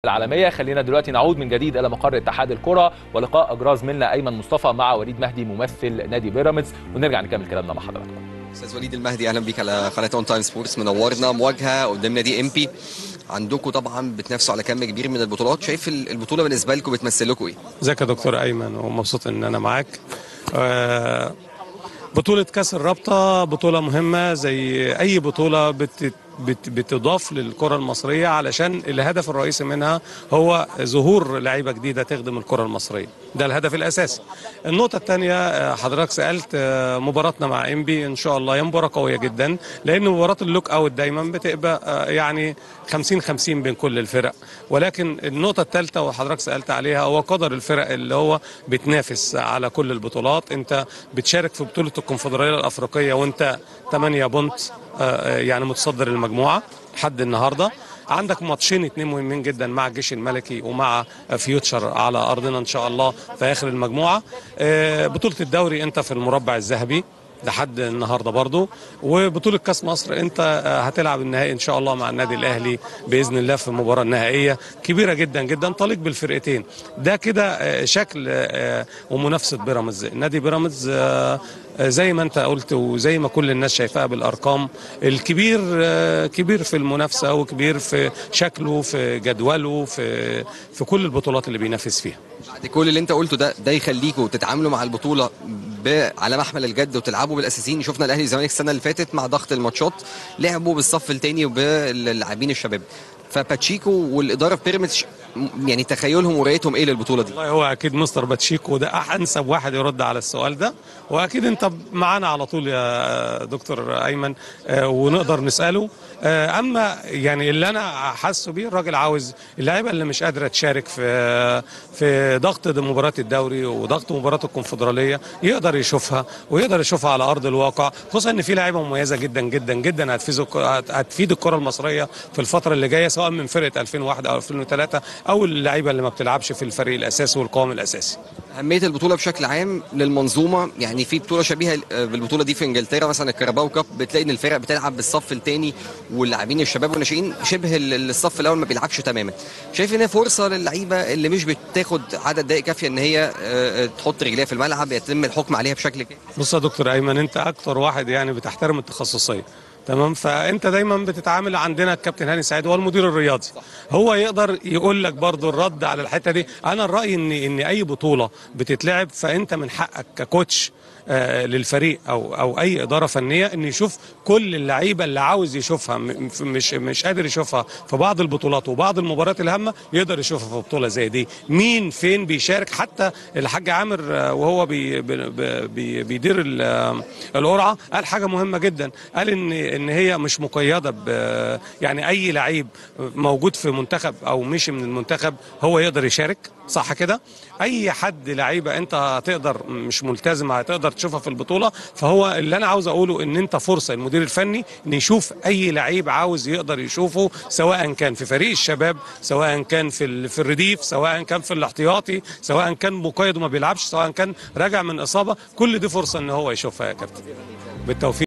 العالميه خلينا دلوقتي نعود من جديد الى مقر اتحاد الكره ولقاء اجرى زميلنا ايمن مصطفى مع وليد مهدي ممثل نادي بيراميدز ونرجع نكمل كلامنا مع حضراتكم استاذ وليد المهدي اهلا بيك على قناه اون تايم سبورتس منورنا مواجهه قدام نادي ام بي عندكم طبعا بتنافسوا على كم كبير من البطولات شايف البطوله بالنسبه لكم بتمثل لكم ايه؟ ازيك يا دكتور ايمن ومبسوط ان انا معاك آه، بطولة كأس الرابطة بطولة مهمة زي أي بطولة بت بت بتضاف للكرة المصرية علشان الهدف الرئيسي منها هو ظهور لعيبة جديدة تخدم الكرة المصرية ده الهدف الأساسي النقطة الثانية آه، حضرتك سألت آه، مباراتنا مع إنبي إن شاء الله هي مباراة قوية جدا لأن مباراة اللوك أوت دايما بتبقى آه، يعني 50 50 بين كل الفرق ولكن النقطة الثالثة وحضرتك سألت عليها هو قدر الفرق اللي هو بتنافس على كل البطولات أنت بتشارك في بطولة الكونفدرالية الأفريقية وأنت 8 بونت آه، يعني متصدر المجموعة لحد النهارده عندك ماتشين اتنين مهمين جدا مع الجيش الملكي ومع فيوتشر على ارضنا ان شاء الله في اخر المجموعه آه، بطوله الدوري انت في المربع الذهبي لحد النهارده برضو وبطوله كاس مصر انت آه، هتلعب النهائي ان شاء الله مع النادي الاهلي باذن الله في المباراه النهائيه كبيره جدا جدا تليق بالفرقتين ده كده آه، شكل آه، ومنافسه بيراميدز نادي بيراميدز آه، آه، زي ما انت قلت وزي ما كل الناس شايفاها بالارقام الكبير آه، كبير في المنافسه وكبير في شكله في جدوله في في كل البطولات اللي بينافس فيها بعد كل اللي انت قلته ده ده يخليكم تتعاملوا مع البطوله ب... على محمل الجد وتلعبوا بالاساسيين شفنا الاهلي والزمالك السنه اللي فاتت مع ضغط الماتشات لعبوا بالصف الثاني وباللاعبين الشباب فباتشيكو والاداره في بيراميدز ش- م- يعني تخيلهم ورؤيتهم ايه للبطوله دي والله هو اكيد مستر باتشيكو ده انسب واحد يرد على السؤال ده واكيد انت معانا على طول يا دكتور ايمن آه، ونقدر نساله آه، اما يعني اللي انا حاسه بيه الراجل عاوز اللعيبه اللي مش قادره تشارك في في ضغط مباراه الدوري وضغط مباراه الكونفدراليه يقدر يشوفها ويقدر يشوفها على ارض الواقع خصوصا ان في لعيبه مميزه جدا جدا جدا هتفيد هتفيد الكره المصريه في الفتره اللي جايه سواء من فرقه 2001 او 2003 او اللعيبه اللي ما بتلعبش في الفريق الاساسي والقوام الاساسي اهميه البطوله بشكل عام للمنظومه يعني في بطوله شبيهه بالبطوله دي في انجلترا مثلا الكاراباو كاب بتلاقي ان الفرق بتلعب بالصف الثاني واللاعبين الشباب والناشئين شبه ال- الصف الاول ما بيلعبش تماما شايف ان هي فرصه للعيبه اللي مش بتاخد عدد دقائق كافيه ان هي آه، آه، تحط رجليها في الملعب يتم الحكم عليها بشكل كامل بص يا دكتور ايمن انت اكتر واحد يعني بتحترم التخصصيه تمام فانت دايما بتتعامل عندنا الكابتن هاني سعيد هو المدير الرياضي هو يقدر يقول لك برضو الرد على الحته دي انا الراي ان ان اي بطوله بتتلعب فانت من حقك ككوتش آه، للفريق او او اي اداره فنيه ان يشوف كل اللعيبه اللي عاوز يشوفها م- ف- مش مش قادر يشوفها في بعض البطولات وبعض المباريات الهامه يقدر يشوفها في بطوله زي دي مين فين بيشارك حتى الحاج عامر آه، وهو بي بي بي بيدير ال- آه، القرعه قال حاجه مهمه جدا قال ان ان هي مش مقيده ب يعني اي لعيب موجود في منتخب او مشي من المنتخب هو يقدر يشارك صح كده اي حد لعيبه انت هتقدر مش ملتزم هتقدر تشوفها في البطوله فهو اللي انا عاوز اقوله ان انت فرصه المدير الفني ان يشوف اي لعيب عاوز يقدر يشوفه سواء كان في فريق الشباب سواء كان في ال- في الرديف سواء كان في الاحتياطي سواء كان مقيد وما بيلعبش سواء كان راجع من اصابه كل دي فرصه ان هو يشوفها يا كابتن بالتوفيق